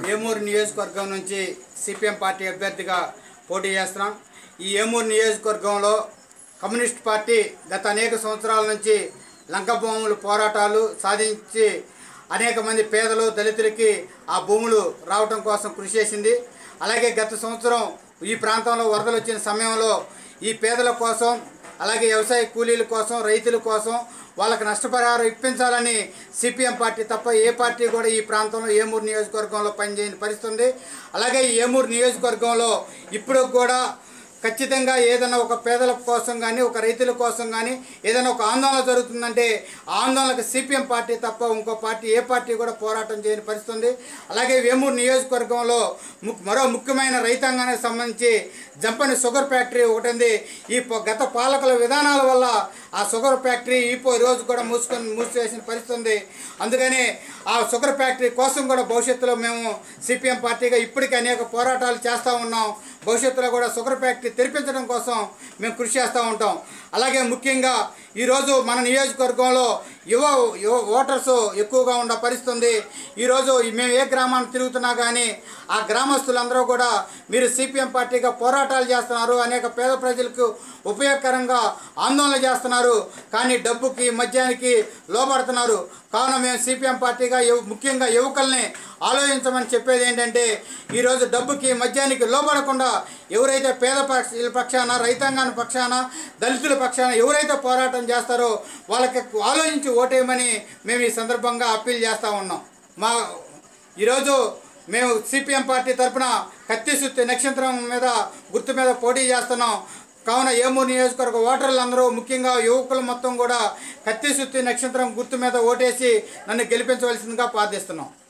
ఏమూరు నియోజకవర్గం నుంచి CPM party అభ్యర్థిగా పోటీ చేస్తున్నాం ఈ ఏమూరు నియోజకవర్గంలో కమ్యూనిస్ట్ పార్టీ గత అనేక సంవత్సరాల నుంచి లంక భూములు పోరాటాలు సాధించి అనేక మంది పేదలు దళితులకి ఆ భూములు రావటం కోసం కృషి చేసింది అలాగే గత సంవత్సరం ఈ ప్రాంతంలో వరదలు వచ్చిన సమయంలో ఈ పేదల కోసం అలాగే వ్యవసాయ కూలీల కోసం రైతుల కోసం వాళ్ళకి నష్టపరిహారం ఇప్పించాలని సిపిఎం పార్టీ తప్ప ఏ పార్టీ కూడా ఈ ప్రాంతంలో ఏమూరు నియోజకవర్గంలో పనిచేయని పరిస్థితి ఉంది అలాగే ఈ ఏమూరు నియోజకవర్గంలో ఇప్పుడు కూడా ఖచ్చితంగా ఏదైనా ఒక పేదల కోసం కానీ ఒక రైతుల కోసం కానీ ఏదైనా ఒక ఆందోళన జరుగుతుందంటే ఆ ఆందోళనకు సిపిఎం పార్టీ తప్ప ఇంకో పార్టీ ఏ పార్టీ కూడా పోరాటం చేయని పరిస్థితి ఉంది అలాగే వేమూరు నియోజకవర్గంలో ము- మరో ముఖ్యమైన రైతాంగానికి సంబంధించి జంపని షుగర్ ఫ్యాక్టరీ ఒకటి ఉంది ఈ ప- గత పాలకుల విధానాల వల్ల ఆ షుగర్ ఫ్యాక్టరీ ఈ రోజు కూడా మూసుకొని మూసివేసిన పరిస్థితి ఉంది అందుకని ఆ షుగర్ ఫ్యాక్టరీ కోసం కూడా భవిష్యత్తులో మేము సిపిఎం పార్టీగా ఇప్పటికీ అనేక పోరాటాలు చేస్తూ ఉన్నాం భవిష్యత్తులో కూడా షుగర్ ఫ్యాక్టరీ తెరిపించడం కోసం మేము కృషి చేస్తూ ఉంటాం అలాగే ముఖ్యంగా ఈరోజు మన నియోజకవర్గంలో యువ యువ ఓటర్స్ ఎక్కువగా ఉన్న పరిస్థితి ఉంది ఈరోజు మేము ఏ గ్రామాన్ని తిరుగుతున్నా కానీ ఆ గ్రామస్తులందరూ కూడా మీరు సిపిఎం పార్టీగా పోరాటాలు చేస్తున్నారు అనేక పేద ప్రజలకు ఉపయోగకరంగా ఆందోళన చేస్తున్నారు కానీ డబ్బుకి మద్యానికి లోపడుతున్నారు కావున మేము సిపిఎం పార్టీగా యువ ముఖ్యంగా యువకుల్ని ఆలోచించమని చెప్పేది ఏంటంటే ఈరోజు డబ్బుకి మద్యానికి లోపడకుండా ఎవరైతే పేద పక్ష పక్షాన రైతాంగాన్ని పక్షాన దళితుల పక్షాన ఎవరైతే పోరాటం చేస్తారో వాళ్ళకి ఆలోచించి ఓటేయమని మేము ఈ సందర్భంగా అప్పీల్ చేస్తూ ఉన్నాం మా ఈరోజు మేము సిపిఎం పార్టీ తరఫున కత్తి సుత్తి నక్షత్రం మీద గుర్తు మీద పోటీ చేస్తున్నాం కావున ఏమూరు నియోజకవర్గ ఓటర్లందరూ ముఖ్యంగా యువకులు మొత్తం కూడా కత్తి సుత్తి నక్షత్రం గుర్తు మీద ఓటేసి నన్ను గెలిపించవలసిందిగా ప్రార్థిస్తున్నాం